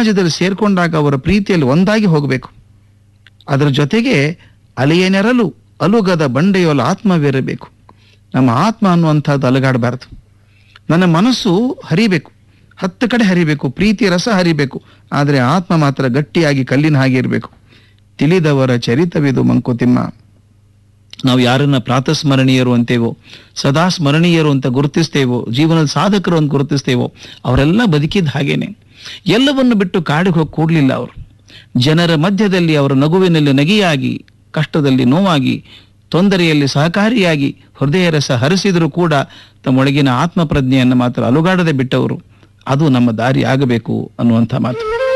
ಸಮಾಜದಲ್ಲಿ ಸೇರ್ಕೊಂಡಾಗ ಅವರ ಪ್ರೀತಿಯಲ್ಲಿ ಒಂದಾಗಿ ಹೋಗಬೇಕು ಅದರ ಜೊತೆಗೆ ಅಲೆಯನೆರಲು ಅಲುಗದ ಬಂಡೆಯೋಲ ಆತ್ಮವಿರಬೇಕು ನಮ್ಮ ಆತ್ಮ ಅನ್ನುವಂಥದ್ದು ಅಲುಗಾಡಬಾರದು ನನ್ನ ಮನಸ್ಸು ಹರಿಬೇಕು ಹತ್ತು ಕಡೆ ಹರಿಬೇಕು ಪ್ರೀತಿ ರಸ ಹರಿಬೇಕು ಆದರೆ ಆತ್ಮ ಮಾತ್ರ ಗಟ್ಟಿಯಾಗಿ ಕಲ್ಲಿನ ಹಾಗೆ ಇರಬೇಕು ತಿಳಿದವರ ಚರಿತವಿದು ಮಂಕುತಿಮ್ಮ ನಾವು ಯಾರನ್ನ ಪ್ರಾತಸ್ಮರಣೀಯರು ಅಂತೇವೋ ಸದಾ ಸ್ಮರಣೀಯರು ಅಂತ ಗುರುತಿಸ್ತೇವೋ ಜೀವನದ ಸಾಧಕರು ಅಂತ ಗುರುತಿಸ್ತೇವೋ ಅವರೆಲ್ಲ ಬದುಕಿದ ಹಾಗೇನೆ ಎಲ್ಲವನ್ನು ಬಿಟ್ಟು ಕಾಡಿಗೆ ಹೋಗಿ ಕೂಡ್ಲಿಲ್ಲ ಅವರು ಜನರ ಮಧ್ಯದಲ್ಲಿ ಅವರ ನಗುವಿನಲ್ಲಿ ನಗಿಯಾಗಿ ಕಷ್ಟದಲ್ಲಿ ನೋವಾಗಿ ತೊಂದರೆಯಲ್ಲಿ ಸಹಕಾರಿಯಾಗಿ ಹೃದಯ ರಸ ಹರಿಸಿದರೂ ಕೂಡ ತಮ್ಮೊಳಗಿನ ಆತ್ಮ ಪ್ರಜ್ಞೆಯನ್ನು ಮಾತ್ರ ಅಲುಗಾಡದೆ ಬಿಟ್ಟವರು ಅದು ನಮ್ಮ ದಾರಿ ಆಗಬೇಕು ಅನ್ನುವಂಥ ಮಾತು